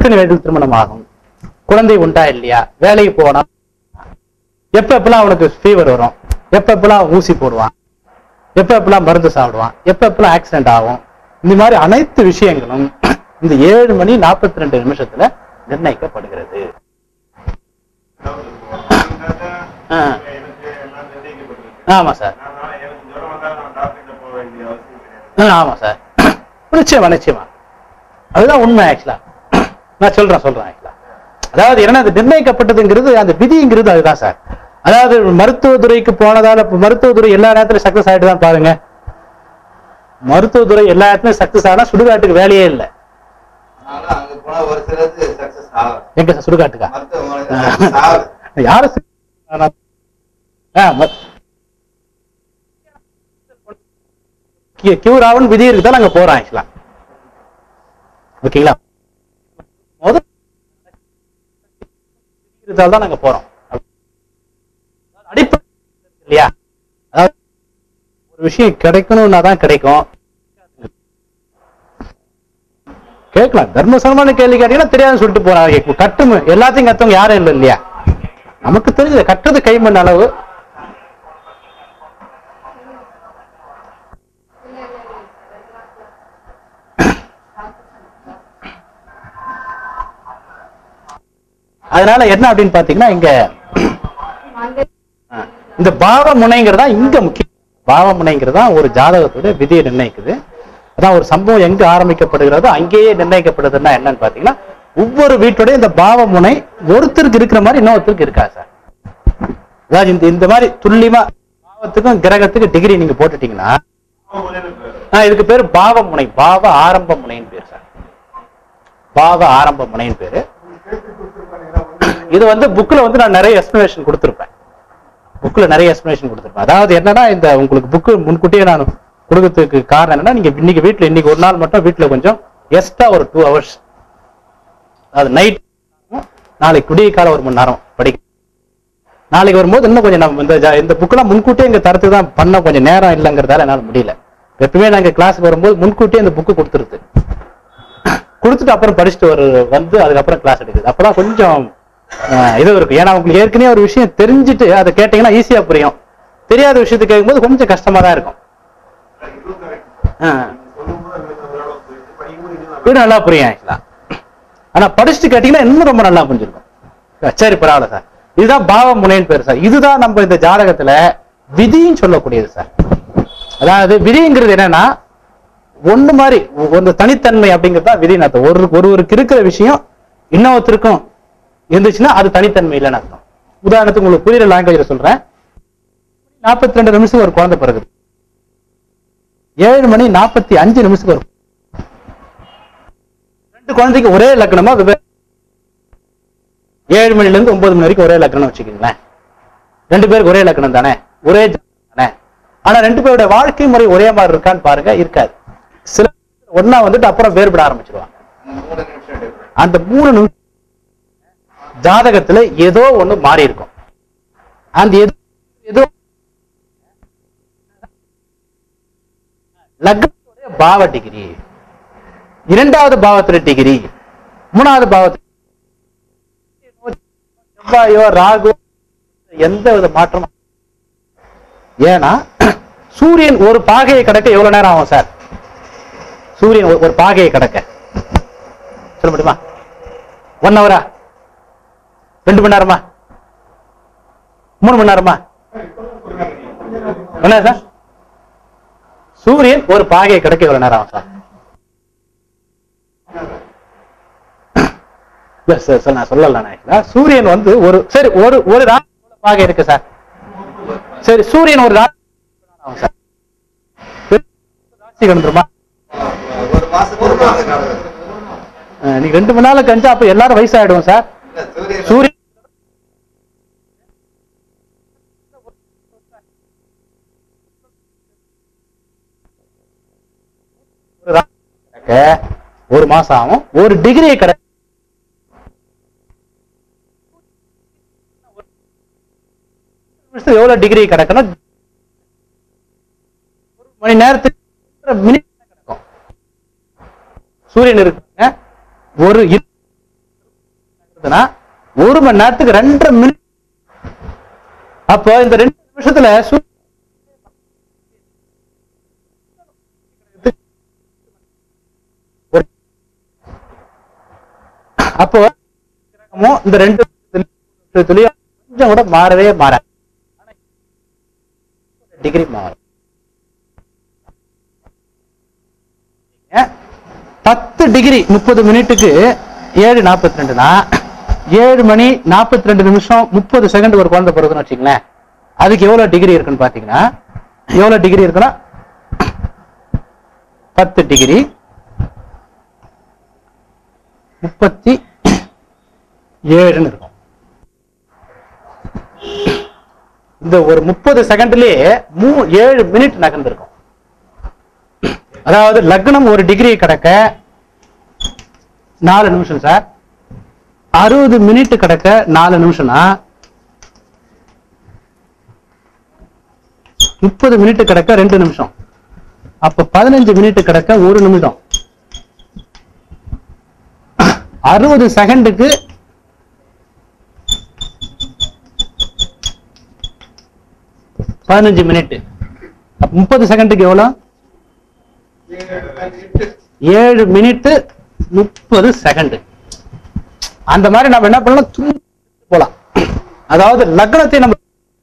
எத்தனை வயதில் திருமணம் ஆகும் குழந்தை உண்டா இல்லையா வேலைக்கு போனா எப்ப எப்பெல்லாம் அவனுக்கு ஃபீவர் வரும் எப்ப எப்பெல்லாம் ஊசி போடுவான் எப்ப எப்பெல்லாம் மருந்து சாப்பிடுவான் எப்ப எப்பெல்லாம் ஆக்சிடென்ட் ஆகும் இந்த மாதிரி அனைத்து விஷயங்களும் இந்த ஏழு மணி நாற்பத்தி ரெண்டு நிமிஷத்துல நிர்ணயிக்கப்படுகிறது ஆ. ஆமா சார் ஆ, ஆமா சார் நிச்சயமா நிச்சயமா அதுதான் உண்மை ஆக்சுவலா நான் சொல்றேன் சொல்றேன் ஆக்சுவலா அதாவது என்ன அது நிர்ணயிக்கப்பட்டதுங்கிறது அந்த விதிங்கிறது அதுதான் சார் அதாவது மருத்துவத்துறைக்கு போனதால இப்ப மருத்துவத்துறை எல்லா நேரத்திலும் சக்சஸ் ஆயிட்டு தான் பாருங்க மருத்துவத்துறை எல்லா இடத்துலயும் சக்சஸ் ஆனா சுடுகாட்டுக்கு வேலையே இல்லை ஆனா அங்க போனா ஒரு சிலருக்கு சக்சஸ் ஆகும் எங்க சார் சுடுகாட்டுக்கா மருத்துவமனை ஆகுது யாரு சி- ஆ, ம- கி- கியூர் ஆகும்னு விதி இருக்குதான் நாங்க போறோம் ஆக்சுவலா ஓகேங்களா முதல் இருந்தால் தான் நாங்க போறோம் அடிப்படை இல்லையா அதாவது ஒரு விஷயம் கிடைக்கணும்னா தான் கிடைக்கும் கேட்கலாம் தர்மசரமான கேள்வி கேட்டீங்கன்னா தெரியாதுன்னு சொல்லிட்டு போறாங்க இப்ப கட்டுமு எல்லாத்தையும் கத்தவங்க யாரும் இல்லை இல்லையா நமக்கு தெரிஞ்சது கட்டுறது கைமண் அளவு அதனால என்ன அப்படின்னு பாத்தீங்கன்னா இங்க ஆ, இந்த பாவ முனைங்கிறதா இங்க முக்கியம் பாவ முனைங்கிறதா ஒரு ஜாதகத்தோட விதியை நிர்ணயிக்குது அதான் ஒரு சம்பவம் எங்க ஆரம்பிக்கப்படுகிறதோ அங்கேயே நிர்ணயிக்கப்படுதுன்னா என்னன்னு பாத்தீங்கன்னா ஒவ்வொரு வீட்டோட இந்த பாவ முனை ஒருத்தருக்கு இருக்கிற மாதிரி இன்னொருத்தருக்கு இருக்கா சார் அதாவது இந்த இந்த மாதிரி துல்லியமா பாவத்துக்கும் கிரகத்துக்கு டிகிரி நீங்க போட்டுட்டீங்கன்னா ஆ, இதுக்கு பேர் பாவ முனை பாவ ஆரம்ப முனைன்னு பேர் சார் பாவ ஆரம்ப முனைன்னு பேரு இது வந்து புக்ல வந்து நான் நிறைய எக்ஸ்பிளனேஷன் கொடுத்துருப்பேன் புக்ல நிறைய எக்ஸ்பிளனேஷன் கொடுத்துருப்பேன் அதாவது என்னன்னா இந்த உங்களுக்கு புக்கு முன்கூட்டியே நான் கொடுக்கறதுக்கு காரணம் என்னன்னா நீங்க இன்னைக்கு வீட்ல இன்னைக்கு ஒரு நாள் மட்டும் வீட்ல கொஞ்சம் எக்ஸ்ட்ரா ஒரு டூ ஹவர்ஸ் அது நைட் நாளைக்கு விடிய காலம் ஒரு மணி நேரம் படிக்க நாளைக்கு வரும்போது இன்னும் கொஞ்சம் நம்ம இந்த ஜா- இந்த புக்கெல்லாம் முன்கூட்டியே இங்க தரத்துக்கு தான் பண்ண கொஞ்சம் நேரம் இல்லைங்கிறதால என்னால முடியல எப்பவுமே நாங்க கிளாஸுக்கு வரும்போது முன்கூட்டியே இந்த புக்கு கொடுத்துருது கொடுத்துட்டு அப்புறம் படிச்சுட்டு ஒரு வந்து அதுக்கப்புறம் கிளாஸ் எடுக்குது அப்பதான் கொஞ்சம் அஹ், இது இருக்கும் ஏன்னா உங்களுக்கு ஏற்கனவே ஒரு விஷயம் தெரிஞ்சுட்டு அதை கேட்டீங்கன்னா ஈஸியா புரியும் தெரியாத விஷயத்தை கேட்கும்போது கொஞ்சம் கஷ்டமா தான் இருக்கும் அஹ். இது நல்லா புரியும் ஆக்சுவலா ஆனா படிச்சுட்டு கேட்டீங்கன்னா இன்னும் ரொம்ப நல்லா புரிஞ்சிருக்கும் சரி பரவாயில்ல சார் இதுதான் பாவ முனைன்னு பேரு சார் இதுதான் நம்ம இந்த ஜாதகத்துல விதின்னு சொல்லக்கூடியது சார் அதாவது விதிங்கிறது என்னன்னா ஒண்ணு மாதிரி ஒரு தனித்தன்மை அப்படிங்கிறது தான் விதின்னு அர்த்தம் ஒரு ஒருவருக்கு இருக்கிற விஷயம் இன்னொருத்தருக்கும் இருந்துச்சுன்னா அது தனித்தன்மை இல்லைன்னு அர்த்தம் உதாரணத்துக்கு உங்களுக்கு புரியுற லாங்குவேஜ்ல சொல்றேன் நாற்பத்தி ரெண்டு நிமிஷம் ஒரு குழந்தை பிறகுது ஏழு மணி நாற்பத்தி அஞ்சு நிமிஷத்துக்கு ஒரு ரெண்டு குழந்தைக்கு ஒரே லக்கணமா வெவ்வேறு ஏழு மணில இருந்து ஒன்பது மணி வரைக்கும் ஒரே லக்கணம் வச்சுக்கோங்களேன் ரெண்டு பேருக்கு ஒரே லக்கணம் தானே ஒரே ஜாதகம் தானே ஆனா ரெண்டு பேரோட வாழ்க்கை முறை ஒரே மாதிரி இருக்கான்னு பாருங்க இருக்காது சில ஒண்ணா வந்துட்டு அப்புறம் வேறுபட ஆரம்பிச்சிருவாங்க மூணு நிமிஷம் different. அந்த மூணு நிமிஷம் ஜாதகத்துல ஏதோ ஒண்ணு மாறி இருக்கும் அந்த ஏதோ ஏதோ லக்னத்துடைய பாவ டிகிரி இரண்டாவது பாவத்துல டிகிரி மூணாவது பாவத்துல செவ்வாயோ ராகு எந்த வித மாற்றமும் ஏன்னா சூரியன் ஒரு பாகையை கடக்க எவ்வளவு நேரம் ஆகும் சார் சூரியன் ஒரு- ஒரு பாகையை கடக்க சொல்ல முடியுமா ஒன் ஹவரா ரெண்டு மணி நேரமா மூணு மணி நேரமா என்ன சார் சூரியன் ஒரு பாகையை கிடைக்க எவ்வளவு நேரம் ஆகும் சார் இல்ல சார் சார் நான் சொல்லல நான் actually. சூரியன் வந்து ஒரு சரி ஒரு ஒரு ராசி எவ்வளவு பாகை இருக்கு சார் சரி சூரியன் ஒரு ராசி ஆகும் சார் ராசி கண்டுருமா ஒரு மாசத்துக்கு ஒரு மாசம் நடக்குது. நீ ரெண்டு மணி நேரம் கழிச்சா அப்ப எல்லாரும் வயசாயிடுவோம் சார் இல்ல, சூரியன் சூரியன் ஒரு ரா- கிடக்க ஒரு மாசம் ஆகும் ஒரு டிகிரி கிடைக்க எவ்வளவு டிகிரி கிடக்கணும் ஒரு மணி நேரத்துக்கு மினிட் கிடக்கும் சூரியன் இருக்குங்க ஒரு இரு- இருக்குதுன்னா ஒரு மணி நேரத்துக்கு ரெண்டரை மினிட் அப்போ இந்த ரெண்டு நிமிஷத்துல சூ- ஒரு- அப்போ கிரகமும் இந்த ரெண்டு துளியும் கொஞ்சம் கூட மாறவே மாறாது டிகிரி மாறும் பத்து டிகிரி முப்பது மினிட்டுக்கு ஏழு நாற்பத்தி ரெண்டுனா ஏழு மணி நாற்பத்தி ரெண்டு நிமிஷம் முப்பது செகண்ட் ஒரு குழந்தை பிறகுன்னு வச்சுங்களேன் அதுக்கு எவ்வளவு டிகிரி இருக்குன்னு பாத்தீங்கன்னா எவ்வளவு டிகிரி இருக்குன்னா பத்து டிகிரி முப்பத்தி ஏழுன்னு இருக்கும் இந்த ஒரு முப்பது செகண்ட்லயே மூ ஏழு மினிட் நகர்ந்திருக்கும் அதாவது லக்னம் ஒரு டிகிரி கிடக்க நாலு நிமிஷம் சார் அறுபது மினிட் கிடக்க நாலு நிமிஷம்னா முப்பது மினிட் கிடக்க ரெண்டு நிமிஷம் அப்ப பதினஞ்சு மினிட் கிடக்க ஒரு நிமிடம் அறுபது செகண்டுக்கு பதினஞ்சு மினிட் முப்பது செகண்டுக்கு எவ்வளவு ஏழு மினிட் முப்பது செகண்ட் அந்த மாதிரி நம்ம என்ன பண்ணலாம் துணி போலாம் அதாவது லக்னத்தை நம்ம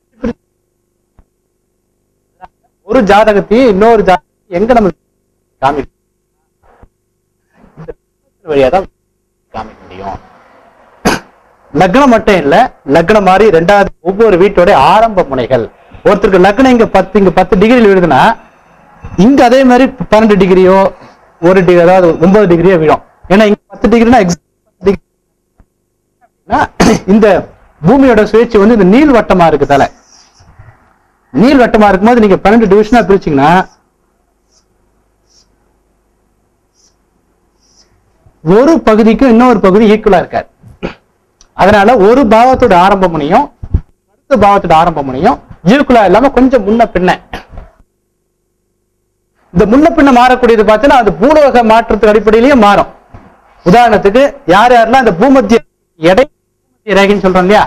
ஒரு ஜாதகத்தையும் இன்னொரு ஜாதகத்தையும் எங்க நம்ம காமி வழியா தான் காமிக்க முடியும் லக்னம் மட்டும் இல்ல லக்னம் மாதிரி ரெண்டாவது ஒவ்வொரு வீட்டோட ஆரம்ப முனைகள் ஒருத்தருக்கு லக்னம் இங்க பத்து இங்க பத்து டிகிரியில் விழுதுன்னா இங்க அதே மாதிரி பன்னெண்டு டிகிரியோ ஒரு டிகிரி அதாவது ஒன்பது டிகிரியோ விழும் ஏன்னா இங்க பத்து டிகிரினா இந்த பூமியோட சுழற்சி வந்து இந்த நீள் வட்டமா இருக்கு தலை நீள் வட்டமா இருக்கும்போது நீங்க பன்னெண்டு டிவிஷனா பிரிச்சீங்கன்னா ஒரு பகுதிக்கும் இன்னொரு பகுதி ஈக்குவலா இருக்காது அதனால ஒரு பாவத்தோட ஆரம்ப முனையும் அடுத்த பாவத்தோட ஆரம்ப முனையும் ஈக்குவலா இல்லாம கொஞ்சம் முன்ன பின்ன இந்த முன்ன பின்ன மாறக்கூடியது பார்த்தீங்கன்னா அது பூலோக மாற்றத்துக்கு அடிப்படையிலேயே மாறும் உதாரணத்துக்கு யார் யாரெல்லாம் இந்த பூமத்திய எடை பூமத்திய ரேகைன்னு சொல்றோம் இல்லையா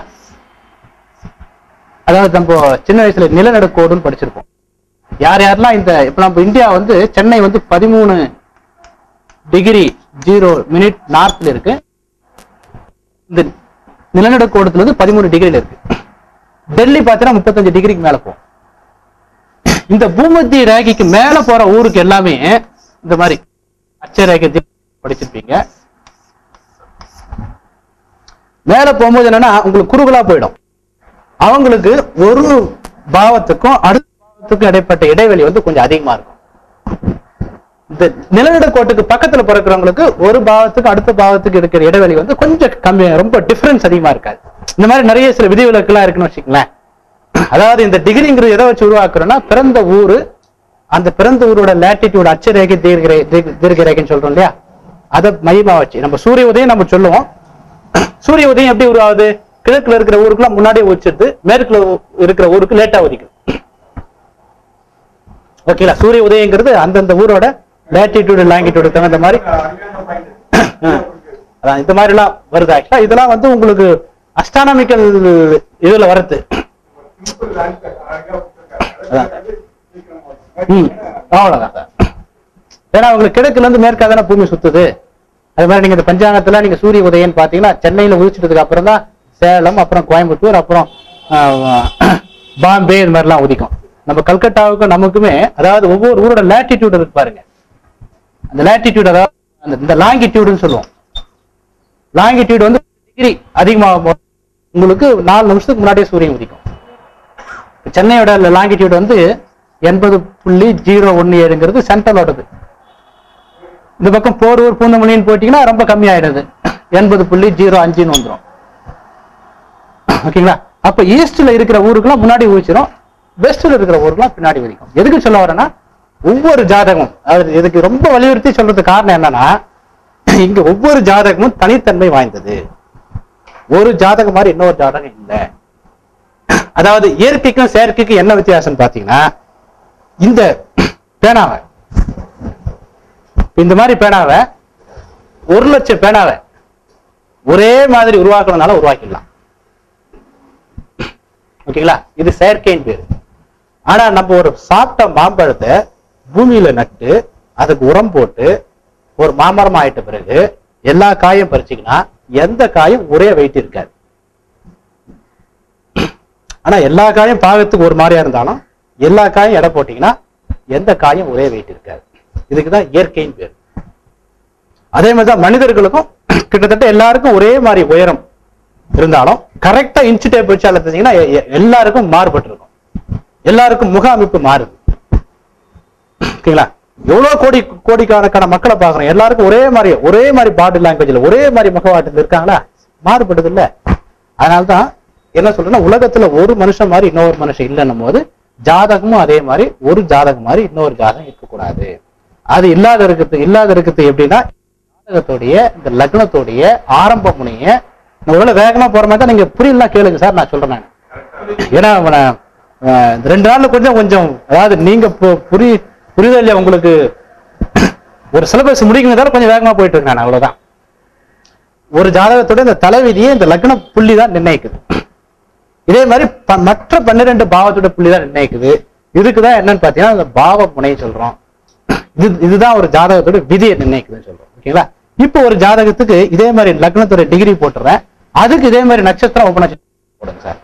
அதாவது நம்ம சின்ன வயசுல நிலநடுக்கோடுன்னு படிச்சிருப்போம் யார் யாரெல்லாம் இந்த இப்ப நம்ம இந்தியா வந்து சென்னை வந்து பதிமூணு டிகிரி ஜீரோ மினிட் நார்த்ல இருக்கு இந்த நிலநடுக்கோடத்துல வந்து பதிமூணு டிகிரில இருக்கு டெல்லி பார்த்தீங்கன்னா முப்பத்தஞ்சு டிகிரிக்கு மேல போகும் இந்த பூமத்திய ரேகைக்கு மேல போற ஊருக்கு எல்லாமே இந்த மாதிரி அச்ச ரேகை தி- படிச்சிருப்பீங்க மேல போகும்போது என்னன்னா உங்களுக்கு குறுகலா போயிடும் அவங்களுக்கு ஒரு பாவத்துக்கும் அடுத்த பாவத்துக்கும் இடைப்பட்ட இடைவெளி வந்து கொஞ்சம் அதிகமா இருக்கும் இந்த நிலநடுக்கோட்டுக்கு பக்கத்துல பிறக்கிறவங்களுக்கு ஒரு பாவத்துக்கு அடுத்த பாவத்துக்கு இருக்கிற இடைவெளி வந்து கொஞ்சம் கம்மி ரொம்ப டிஃபரன்ஸ் அதிகமா இருக்காது இந்த மாதிரி நிறைய சில விதிவிலக்குலாம் இருக்குன்னு வச்சுக்கங்களேன் அதாவது இந்த டிகிரிங்கிறது எதை வச்சு உருவாக்குறோம்னா பிறந்த ஊரு அந்த பிறந்த ஊரோட லேட்டிடியூட் அச்சரேகை தீர்க்க ரே- தீர்க்க தீர்க்க ரேகைன்னு சொல்றோம் இல்லையா அதை மையமா வச்சு நம்ம சூரிய உதயம் நம்ம சொல்லுவோம் சூரிய உதயம் எப்படி உருவாகுது கிழக்குல இருக்கிற ஊருக்குலாம் முன்னாடியே உச்சிருது மேற்குல இருக்கிற ஊருக்கு லேட்டா உதிக்கும் ஓகேங்களா சூரிய உதயங்கிறது அந்தந்த ஊரோட லேட்டிடியூடு லாங்கிடியூடு தகுந்த மாதிரி அதான் இந்த மாதிரி எல்லாம் வருது ஆக்சுவலா இதெல்லாம் வந்து உங்களுக்கு அஸ்ட்ரானமிக்கல் இதுல வருது ம் அவ்வளவுதான் சார் ஏன்னா உங்களுக்கு கிழக்குல இருந்து மேற்கா தானே பூமி சுத்துது அது மாதிரி நீங்க இந்த பஞ்சாங்கத்துல நீங்க சூரிய உதயம்னு பாத்தீங்கன்னா சென்னையில உதிச்சிட்டதுக்கு அப்புறம் தான் சேலம் அப்புறம் கோயம்புத்தூர் அப்புறம் ஆஹ், பாம்பே இது மாதிரிலாம் உதிக்கும் நம்ம கல்கட்டாவுக்கும் நமக்குமே அதாவது ஒவ்வொரு ஊரோட லேட்டிடியூட் இருக்கு பாருங்க அந்த லேட்டிடியூட் அதாவது அந்த இந்த லாங்கிடியூடுன்னு சொல்லுவோம் லாங்கிடியூட் வந்து டிகிரி அதிகமாகும் போது உங்களுக்கு நாலு நிமிஷத்துக்கு முன்னாடியே சூரியன் உதிக்கும் இப்ப சென்னையோட லாங்கிடியூட் வந்து எண்பது புள்ளி ஜீரோ ஒன்னு ஏழுங்கிறது சென்ட்ரலோடது இந்த பக்கம் போரூர் பூந்தமல்லின்னு போயிட்டீங்கன்னா ரொம்ப கம்மியாயிடுது எண்பது புள்ளி ஜீரோ அஞ்சுன்னு வந்துடும் ஓகேங்களா அப்ப ஈஸ்ட்ல இருக்கிற ஊருக்குலாம் முன்னாடி ஊச்சிரும் வெஸ்ட்ல இருக்கிற ஊருக்குலாம் பின்னாடி உதிக்கும் எதுக்கு சொல்ல வரேன்னா ஒவ்வொரு ஜாதகமும் அது இதுக்கு ரொம்ப வலியுறுத்தி சொல்றதுக்கு காரணம் என்னன்னா இங்க ஒவ்வொரு ஜாதகமும் தனித்தன்மை வாய்ந்தது ஒரு ஜாதகம் மாதிரி இன்னொரு ஜாதகம் இல்லை அதாவது இயற்கைக்கும் செயற்கைக்கும் என்ன வித்தியாசம் பாத்தீங்கன்னா இந்த பேனாவை இந்த மாதிரி பேனாவை ஒரு லட்சம் பேனாவை ஒரே மாதிரி உருவாக்கணும்னால உருவாக்கிடலாம் ஓகேங்களா இது செயற்கையின் பேரு ஆனா நம்ம ஒரு சாப்பிட்ட மாம்பழத்தை பூமியில நட்டு அதுக்கு உரம் போட்டு ஒரு மாமரம் ஆயிட்ட பிறகு எல்லா காயும் பறிச்சீங்கன்னா எந்த காயும் ஒரே வெயிட் இருக்காது ஆனா எல்லா காயும் பாகத்துக்கு ஒரு மாதிரியா இருந்தாலும் எல்லா காயும் எடை போட்டீங்கன்னா எந்த காயும் ஒரே வெயிட் இருக்காது இதுக்குதான் இயற்கையின் பேர் அதே மாதிரிதான் மனிதர்களுக்கும் கிட்டத்தட்ட எல்லாருக்கும் ஒரே மாதிரி உயரம் இருந்தாலும் கரெக்டா இன்ச்சு டேப் வச்சு அளந்தீங்கன்னா எ- எ- எல்லாருக்கும் மாறுபட்டு இருக்கும் எல்லாருக்கும் முக அமைப்பு மாறுது ஓகேங்களா எவ்வளவு கோடி கோடிக்கணக்கான மக்களை பாக்குறோம் எல்லாருக்கும் ஒரே மாதிரி ஒரே மாதிரி பாடி லாங்குவேஜ்ல ஒரே மாதிரி முகவாட்டத்தில் இருக்காங்களா மாறுபடுது இல்ல அதனால்தான் என்ன சொல்றேன்னா உலகத்துல ஒரு மனுஷன் மாதிரி இன்னொரு மனுஷன் இல்லைன்னும் போது ஜாதகமும் அதே மாதிரி ஒரு ஜாதகம் மாதிரி இன்னொரு ஜாதகம் இருக்கக்கூடாது அது இல்லாத இருக்கிறது இல்லாத இருக்கிறது எப்படின்னா ஜாதகத்துடைய இந்த லக்னத்துடைய ஆரம்ப முனைய நான் ஒருவேளை வேகமா போற மாதிரி தான் நீங்க புரியலாம் கேளுங்க சார் நான் சொல்றேன் நான் ஏன்னா அவனை, அஹ், இந்த ரெண்டு நாள்ல கொஞ்சம் கொஞ்சம் அதாவது நீங்க பு- புரி புரியுதா இல்லையா உங்களுக்கு ஒரு சிலபஸ் முடிக்கணும் தவிர கொஞ்சம் வேகமா போயிட்டு இருக்கேன் நான் அவ்வளவுதான் ஒரு ஜாதகத்தோட இந்த தலைவிதியை இந்த லக்ன புள்ளி தான் நிர்ணயிக்குது இதே மாதிரி ப- மற்ற பன்னிரெண்டு பாவத்தோட புள்ளி தான் நிர்ணயிக்குது இதுக்கு தான் என்னன்னு பாத்தீங்கன்னா இந்த பாவ முனை சொல்றோம் இது இதுதான் ஒரு ஜாதகத்தோட விதியை நிர்ணயிக்குதுன்னு சொல்றோம் ஓகேங்களா இப்போ ஒரு ஜாதகத்துக்கு இதே மாதிரி லக்னத்தோட டிகிரி போட்டுறேன் அதுக்கு இதே மாதிரி நட்சத்திரம் உப நட்சத்திரம் போடுங்க சார்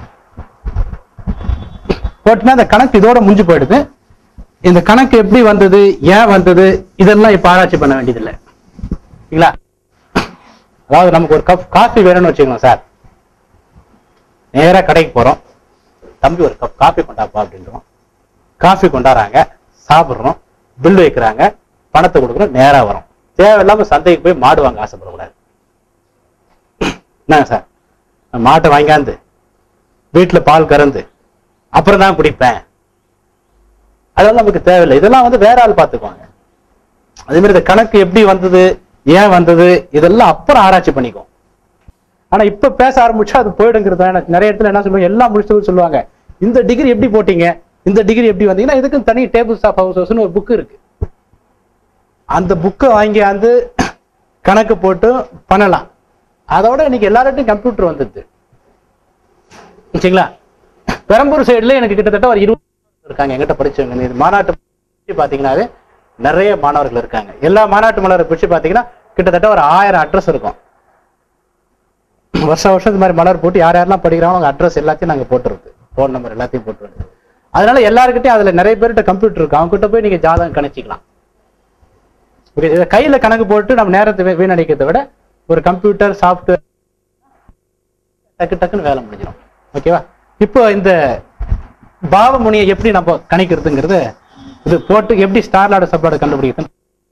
போட்டுனா அந்த கணக்கு இதோட முடிஞ்சு போயிடுது இந்த கணக்கு எப்படி வந்தது ஏன் வந்தது இதெல்லாம் இப்ப ஆராய்ச்சி பண்ண வேண்டியதில்லை சரிங்களா அதாவது நமக்கு ஒரு கப் காஃபி வேணும்னு வச்சுக்கோங்க சார் நேரா கடைக்கு போறோம் தம்பி ஒரு கப் காஃபி கொண்டாப்பா அப்படின்றோம் காஃபி கொண்டாடுறாங்க சாப்பிடுறோம் பில் வைக்கிறாங்க பணத்தை கொடுக்குறோம் நேரா வரோம் தேவையில்லாம சந்தைக்கு போய் மாடு வாங்க ஆசைப்படக்கூடாது என்னங்க சார் நான் மாட்டை வாங்கியாந்து வீட்டுல பால் கறந்து அப்புறம் தான் குடிப்பேன் அதெல்லாம் நமக்கு தேவையில்லை இதெல்லாம் வந்து வேற ஆள் பார்த்துக்குவாங்க அதே மாதிரி இந்த கணக்கு எப்படி வந்தது ஏன் வந்தது இதெல்லாம் அப்புறம் ஆராய்ச்சி பண்ணிக்கும் ஆனா இப்ப பேச ஆரம்பிச்சா அது போயிடுங்கிறது தான். எனக்கு நிறைய இடத்துல என்ன சொல்லுவாங்க எல்லாம் முடிச்சு சொல்லுவாங்க இந்த டிகிரி எப்படி போட்டீங்க இந்த டிகிரி எப்படி வந்தீங்கன்னா இதுக்கு தனி டேபிள்ஸ் ஆஃப் ஹவுசஸ்னு ஒரு புக் இருக்கு அந்த புக்கை வாங்கியாந்து கணக்கு போட்டு பண்ணலாம் அதோட இன்னைக்கு எல்லார்ட்டையும் கம்ப்யூட்டர் வந்துடுது சரிங்களா பெரம்பூர் சைடுல எனக்கு கிட்டத்தட்ட ஒரு இருபது இருக்காங்க எங்கிட்ட படிச்சவங்க இது மாநாட்டு பிரிச்சு பாத்தீங்கன்னாவே நிறைய மாணவர்கள் இருக்காங்க எல்லா மாநாட்டு மலரை பிரிச்சு பாத்தீங்கன்னா கிட்டத்தட்ட ஒரு ஆயிரம் அட்ரஸ் இருக்கும் வருஷம் வருஷம் இந்த மாதிரி மலர் போட்டு யார் யாரெல்லாம் படிக்கிறாங்களோ அவங்க அட்ரஸ் எல்லாத்தையும் நாங்க போட்டுருது ஃபோன் நம்பர் எல்லாத்தையும் போட்டுருது அதனால எல்லாருக்கிட்டையும் அதுல நிறைய பேர்கிட்ட கம்ப்யூட்டர் இருக்கு அவங்க கிட்ட போய் நீங்க ஜாதகம் கணிச்சிக்கலாம் ஓகே இதை கையில கணக்கு போட்டு நம்ம நேரத்தை வீ- வீணடிக்கிறதை விட ஒரு கம்ப்யூட்டர் சாஃப்ட்வேர் டக்கு டக்குன்னு வேலை முடிஞ்சிடும் ஓகேவா இப்போ இந்த பாவமுனியை எப்படி நம்ம கணிக்கிறதுங்கிறது இது போட்டு எப்படி ஸ்டார்லாட சப்ளாட கண்டுபிடிக்கிறது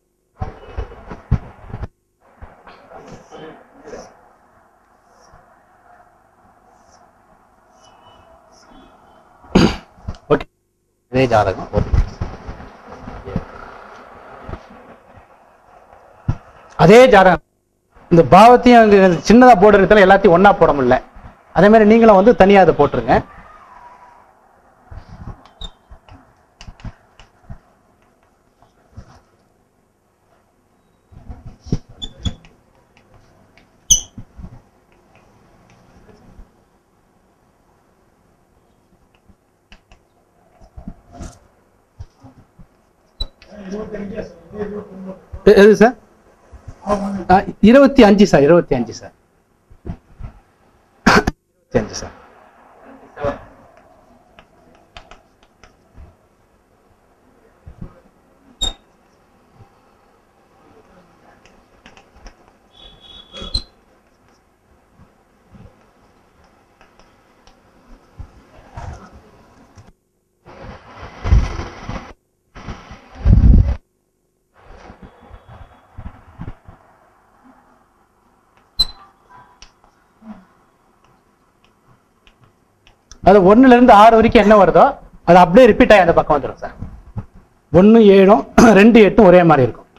ஓகே இதே ஜாதகம் ஒரு அதே ஜாதகம் இந்த பாவத்தையும் அங்க சின்னதா போடுறதுல எல்லாத்தையும் ஒண்ணா போட முடியல அதே மாதிரி நீங்களும் வந்து தனியா அதை போட்டுருங்க எ- எது சார் ஆ, இருபத்தி அஞ்சு சார் இருபத்தி அஞ்சு சார் இருபத்தி அஞ்சு சார் அது ஒண்ணுல இருந்து ஆறு வரைக்கும் என்ன வருதோ அது அப்படியே ரிப்பீட் ஆகி அந்த பக்கம் வந்துடும் சார் ஒன்னு ஏழும் ரெண்டு எட்டும் ஒரே மாதிரி இருக்கும்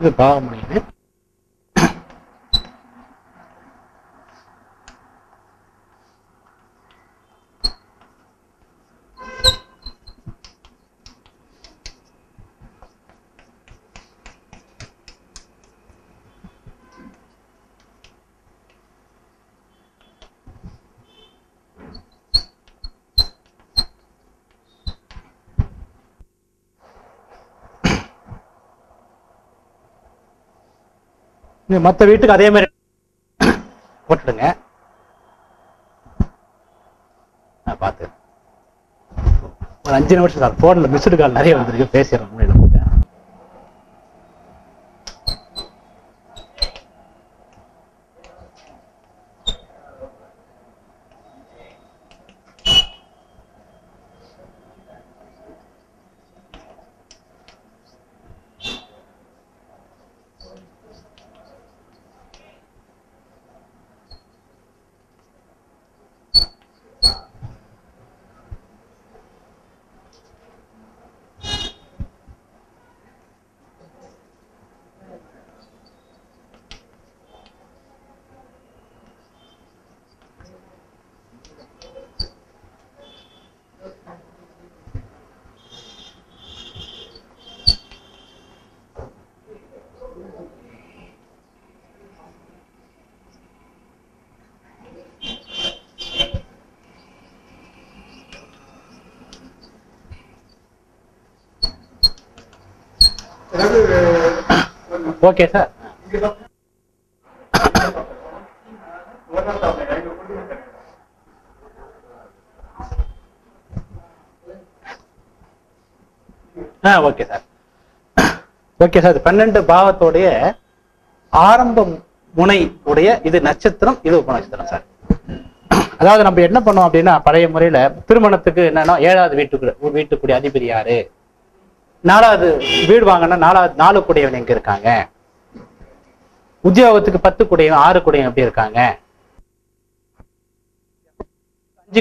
இது பாவமுனைன்னு இது மத்த வீட்டுக்கு அதே மாதிரி போட்டுடுங்க நான் பார்த்து ஒரு அஞ்சு நிமிஷம் சார் போன்ல மிஸ்டு கால் நிறைய வந்திருக்கு பேசிடுறேன் முன்னாடி போட்டு ஓகே சார் ஆ ஓகே சார் ஓகே சார் இது பன்னெண்டு பாவத்தோடைய ஆரம்ப முனை உடைய இது நட்சத்திரம் இது உப நட்சத்திரம் சார் அதாவது நம்ம என்ன பண்ணோம் அப்படின்னா பழைய முறையில திருமணத்துக்கு என்னன்னா ஏழாவது வீட்டுக்கு ஒரு வீட்டுக்குடைய அதிபதி யாரு நாலாவது வீடு வாங்கினா நாலாவது நாலு கூடையவன் எங்க இருக்காங்க உத்தியோகத்துக்கு பத்து கூடையவன் ஆறு கூடையவன் எப்படி இருக்காங்க அஞ்சு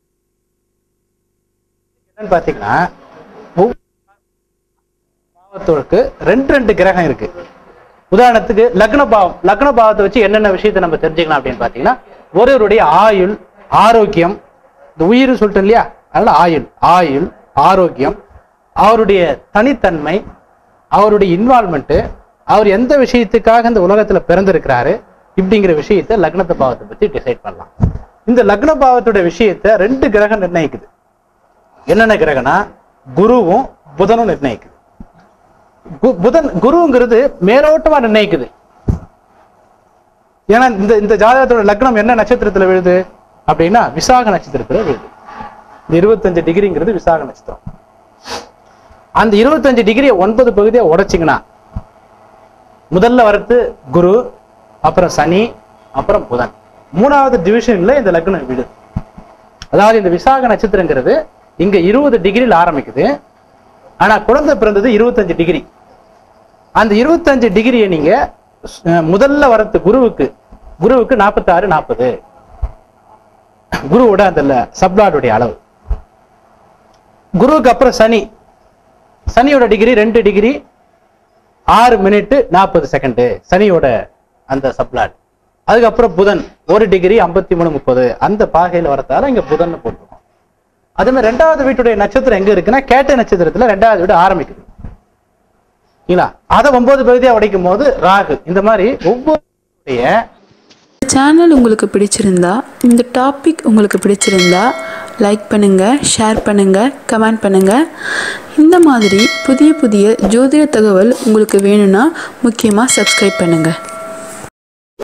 என்னன்னு பாத்தீங்கன்னா ஒவ்வொரு பாவத்தோருக்கு ரெண்டு ரெண்டு கிரகம் இருக்கு உதாரணத்துக்கு லக்ன பாவம் லக்ன பாவத்தை வச்சு என்னென்ன விஷயத்தை நம்ம தெரிஞ்சுக்கலாம் அப்படின்னு பாத்தீங்கன்னா ஒருவருடைய ஆயுள் ஆரோக்கியம் இந்த உயிர் சொல்லிட்டேன் இல்லையா அதனால ஆயுள் ஆயுள் ஆரோக்கியம் அவருடைய தனித்தன்மை அவருடைய இன்வால்மெண்ட் அவர் எந்த விஷயத்துக்காக இந்த உலகத்துல பிறந்திருக்கிறாரு இப்படிங்கிற விஷயத்தை லக்னத்த பாவத்தை பத்தி டிசைட் பண்ணலாம் இந்த லக்ன பாவத்தோட விஷயத்தை ரெண்டு கிரகம் நிர்ணயிக்குது என்னென்ன கிரகம்னா குருவும் புதனும் நிர்ணயிக்குது கு- புதன் குருங்கிறது மேலோட்டமா நிர்ணயிக்குது ஏன்னா இந்த இந்த ஜாதகத்தோட லக்னம் என்ன நட்சத்திரத்துல விழுது அப்படின்னா விசாக நட்சத்திரத்துல விழுது இந்த இருபத்தஞ்சு டிகிரிங்கிறது விசாக நட்சத்திரம் அந்த இருபத்தஞ்சு டிகிரியை ஒன்பது பகுதியை உடைச்சிங்கன்னா முதல்ல வரது குரு அப்புறம் சனி அப்புறம் புதன் மூணாவது டிவிஷன்ல இந்த லக்னம் விழுது அதாவது இந்த விசாக நட்சத்திரங்கிறது இங்க இருபது டிகிரியில் ஆரம்பிக்குது ஆனா குழந்தை பிறந்தது இருபத்தஞ்சு டிகிரி அந்த இருபத்தஞ்சு டிகிரியை நீங்க அஹ், முதல்ல வரது குருவுக்கு குருவுக்கு நாற்பத்தாறு நாற்பது குருவோட அந்த சப்ளாடுடைய அளவு குருவுக்கு அப்புறம் சனி சனியோட டிகிரி ரெண்டு டிகிரி ஆறு மினிட் நாற்பது செகண்டு சனியோட அந்த சப்ளாட் அதுக்கப்புறம் புதன் ஒரு டிகிரி ஐம்பத்தி மூணு முப்பது அந்த பாகையில் வரத்தால இங்க புதன் போட்டுருக்கோம் அதே மாதிரி ரெண்டாவது வீட்டுடைய நட்சத்திரம் எங்க இருக்குன்னா கேட்ட நட்சத்திரத்துல ரெண்டாவது வீடு ஆரம்பிக்குது சரிங்களா அதை ஒன்பது பகுதியா உடைக்கும் போது ராகு இந்த மாதிரி ஒவ்வொரு சேனல் உங்களுக்கு பிடிச்சிருந்தா இந்த டாபிக் உங்களுக்கு பிடிச்சிருந்தா லைக் பண்ணுங்கள் ஷேர் பண்ணுங்கள் கமெண்ட் பண்ணுங்கள் இந்த மாதிரி புதிய புதிய ஜோதிட தகவல் உங்களுக்கு வேணும்னா முக்கியமாக சப்ஸ்கிரைப் பண்ணுங்கள்